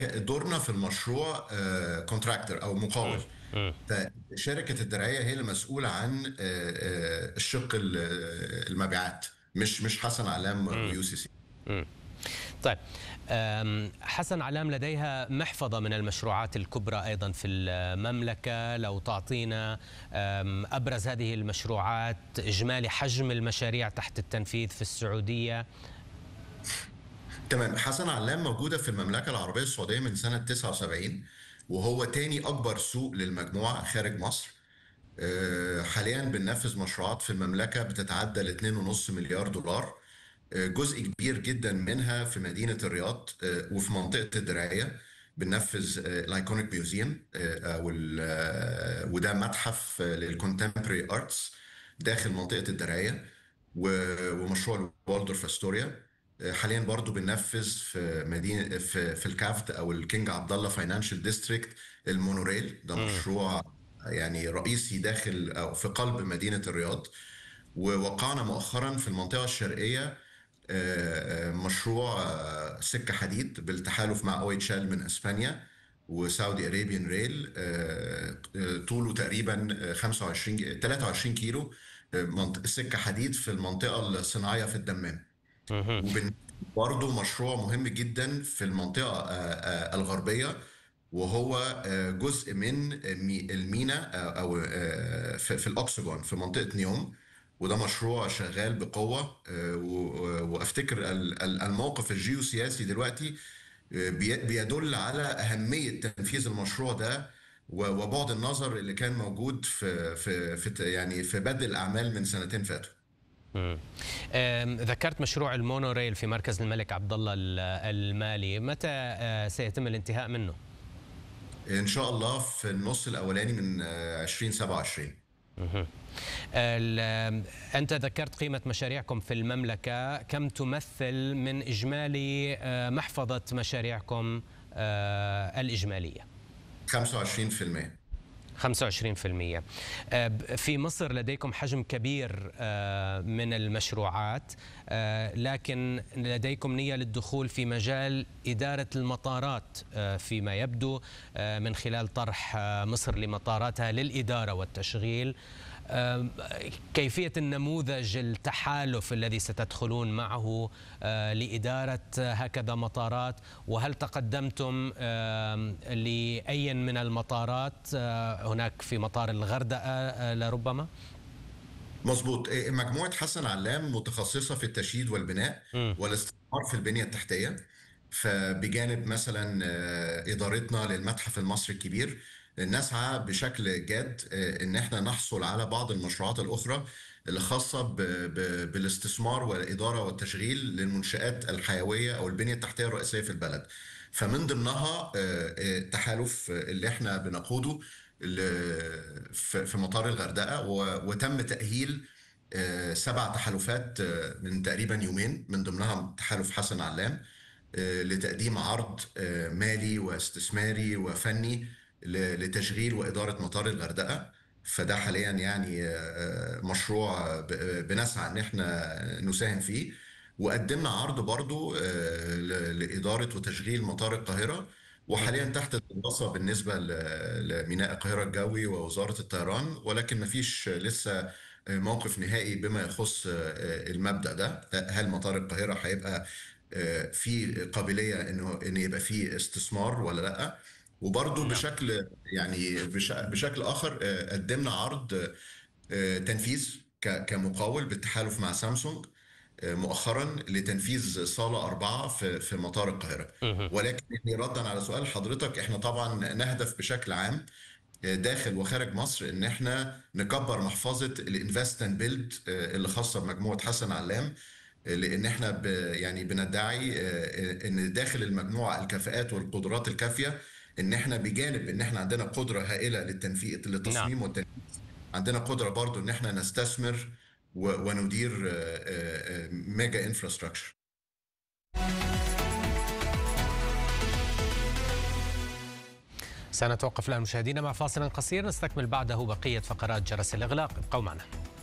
دورنا في المشروع كونتراكتور او مقاول فشركه الدرعيه هي المسؤوله عن آه، آه، الشق ال- المبيعات مش مش حسن علام ويو سي سي طيب أم، حسن علام لديها محفظة من المشروعات الكبرى أيضا في المملكة لو تعطينا أم، أبرز هذه المشروعات إجمالي حجم المشاريع تحت التنفيذ في السعودية تمام حسن علام موجودة في المملكة العربية السعودية من سنة 79 وهو تاني أكبر سوق للمجموعة خارج مصر آه، حاليا بننفذ مشروعات في المملكة بتتعدى ل 2.5 مليار دولار آه، جزء كبير جدا منها في مدينة الرياض آه، وفي منطقة الدراية بننفذ الايكونيك ميوزيوم او ال- آه، وده متحف للكونتمبري ارتس داخل منطقة الدراية و- ومشروع الوالدورف استوريا حاليا برضو بننفذ في مدينه في في الكافت او الكينج عبد الله فاينانشال ديستريكت المونوريل ده مشروع يعني رئيسي داخل او في قلب مدينه الرياض ووقعنا مؤخرا في المنطقه الشرقيه آه، آه، مشروع آه، سكه حديد بالتحالف مع او اتش ال من اسبانيا وساودي اريبيان ريل آه، آه، طوله تقريبا آه، 25 ج- 23 كيلو آه، منط- سكه حديد في المنطقه الصناعيه في الدمام وبن برضه مشروع مهم جدا في المنطقة آه، آه، الغربية وهو آه، جزء من مي- المينا آه، أو آه، في في الأكسجون في منطقة نيوم وده مشروع شغال بقوة آه، و- وأفتكر ال- ال- الموقف الجيوسياسي دلوقتي آه، بي- بيدل على أهمية تنفيذ المشروع ده و- وبعد النظر اللي كان موجود في في في يعني في بدء الأعمال من سنتين فاتوا أم، ذكرت مشروع المونوريل في مركز الملك عبد الله ال- المالي متى آه، سيتم الانتهاء منه؟ ان شاء الله في النص الاولاني من آه، 2027 ال- أنت ذكرت قيمة مشاريعكم في المملكة كم تمثل من إجمالي آه، محفظة مشاريعكم آه، الإجمالية 25% 25% آه، ب- في مصر لديكم حجم كبير آه، من المشروعات آه، لكن لديكم نية للدخول في مجال إدارة المطارات آه، فيما يبدو آه، من خلال طرح آه، مصر لمطاراتها للإدارة والتشغيل آه، كيفية النموذج التحالف الذي ستدخلون معه آه، لإدارة هكذا مطارات وهل تقدمتم آه، لأي من المطارات آه، هناك في مطار الغردقة آه، لربما؟ مظبوط آه، مجموعه حسن علام متخصصه في التشييد والبناء مم. والاستثمار في البنيه التحتيه فبجانب مثلا آه، ادارتنا للمتحف المصري الكبير نسعى بشكل جاد آه، ان احنا نحصل على بعض المشروعات الاخرى اللي خاصه ب- ب- بالاستثمار والاداره والتشغيل للمنشات الحيويه او البنيه التحتيه الرئيسيه في البلد فمن ضمنها آه، آه، التحالف اللي احنا بنقوده ل- في في مطار الغردقه و- وتم تاهيل آه، سبع تحالفات آه، من تقريبا يومين من ضمنها تحالف حسن علام آه، لتقديم عرض آه، مالي واستثماري وفني ل- لتشغيل وإدارة مطار الغردقة فده حاليا يعني آه، آه، مشروع ب- بنسعى ان احنا نساهم فيه وقدمنا عرض برضو آه، ل- لإدارة وتشغيل مطار القاهرة وحاليا تحت الدراسة بالنسبة ل- لميناء القاهرة الجوي ووزارة الطيران ولكن مفيش لسه موقف نهائي بما يخص المبدأ ده هل مطار القاهرة هيبقى في قابلية انه ان يبقى فيه استثمار ولا لا وبرضه بشكل يعني بش- بشكل اخر قدمنا عرض تنفيذ ك- كمقاول بالتحالف مع سامسونج مؤخرا لتنفيذ صالة أربعة في في مطار القاهرة ولكن يعني ردا على سؤال حضرتك احنا طبعا نهدف بشكل عام داخل وخارج مصر ان احنا نكبر محفظه الانفست اند بيلد اللي خاصه بمجموعه حسن علام لان احنا ب يعني بندعي آه، ان داخل المجموعه الكفاءات والقدرات الكافيه ان احنا بجانب ان احنا عندنا قدره هائله للتنفيذ للتصميم والتنفيذ عندنا قدره برضو ان احنا نستثمر و- وندير آه، آه، آه، ميجا انفراستراكشر سنتوقف الآن مشاهدينا مع فاصل قصير نستكمل بعده بقية فقرات جرس الإغلاق ابقوا معنا